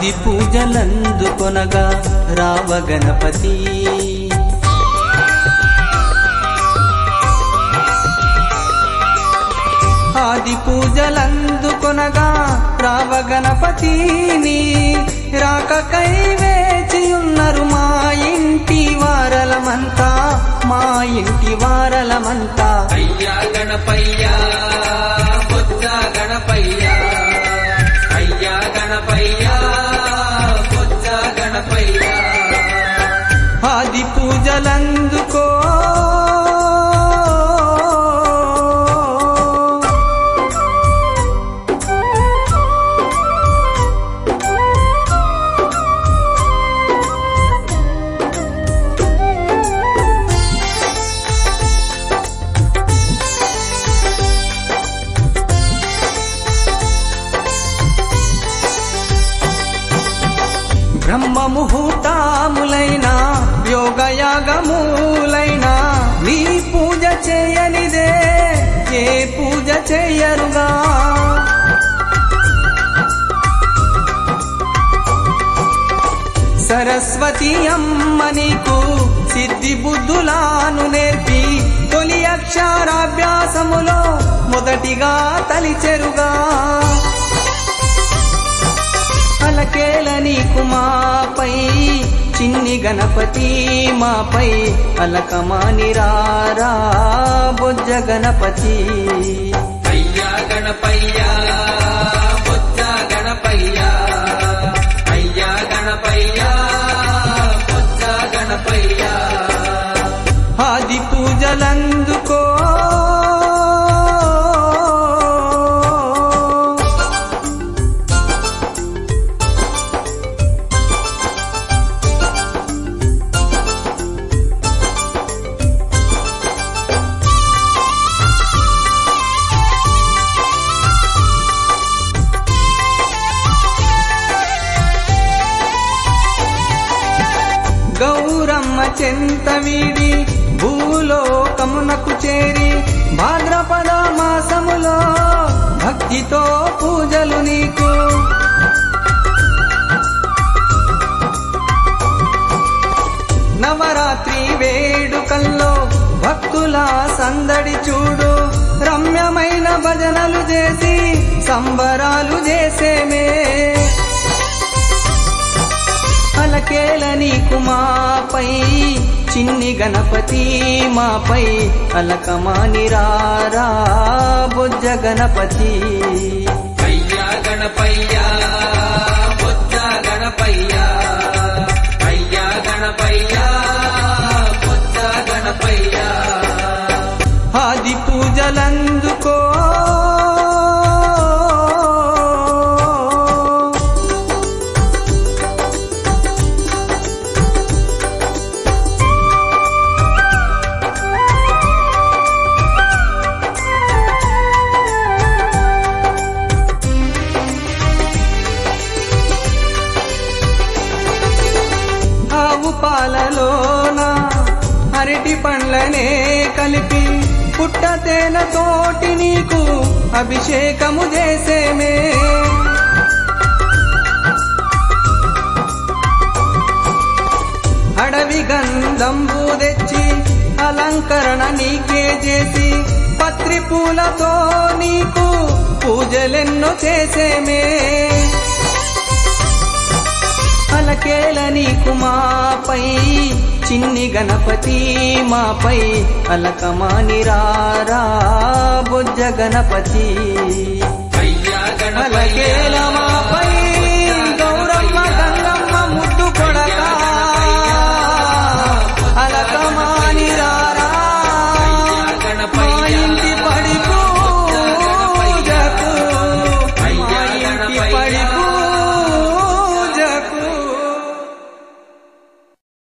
ఆది పూజలందుకొనగా రావ గణపతి ఆది పూజలందుకొనగా రావ గణపతిని రాకకై వేచియున్నారు మా ఇంటి వారలమంతా మా ఇంటి వారలమంతా అయ్యా గణపయ్యా బొజ్జ గణపయ్యా అయ్యా గణపయ్యా బొజ్జ గణపయ్యా ఆది పూజలందుకో బ్రహ్మ ముహూర్తాములైన యోగయాగములైన నీ పూజ చేయనిదే ఏ పూజ చేయరుగా సరస్వతి అమ్మ నీకు సిద్ధి బుద్ధులాను నేర్పి తొలి అక్షరాభ్యాసములో మొదటిగా తలిచెరుగా అలకేల నీకు మాపై చిన్ని గణపతి మాపై అలకమాని రారా బొజ్జ గణపతి అయ్యా గణపయ్యా బొజ్జ గణపయ్యా అయ్యా గణపయ్యా బొజ్జ గణపయ్యా ఆది పూజలందుకో గౌరమ్మ చెంత వీడి భూలోకమునకు చేరి భాద్రపద మాసములో భక్తితో పూజలు నీకు నవరాత్రి వేడుకల్లో భక్తుల సందడి చూడు రమ్యమైన భజనలు చేసి సంబరాలు చేసేమే అలకేల నీకు మాపై చిన్ని గణపతి మాపై అలకమాని రారా బొజ్జ గణపతి అయ్యా గణపయ్యా బొజ్జ గణపయ్యా అయ్యా గణపయ్యా బొజ్జ గణపయ్యా ఆది పూజలందుకో ఆవు పాలలోన అరటి పండ్లనే కలిపి పుట్ట తేనె తోటి నీకు అభిషేకము చేసేమే అడవి గంధంబు తెచ్చి అలంకరణ నీకే చేసి పత్రి పూలతో నీకు పూజలెన్నో చేసేమే అలకేల నీకు మాపై చిన్ని గణపతి మాపై అలకమాని రారా బొజ్జ గణపతి అయ్యా అలకేల గణపయ్యా మాపై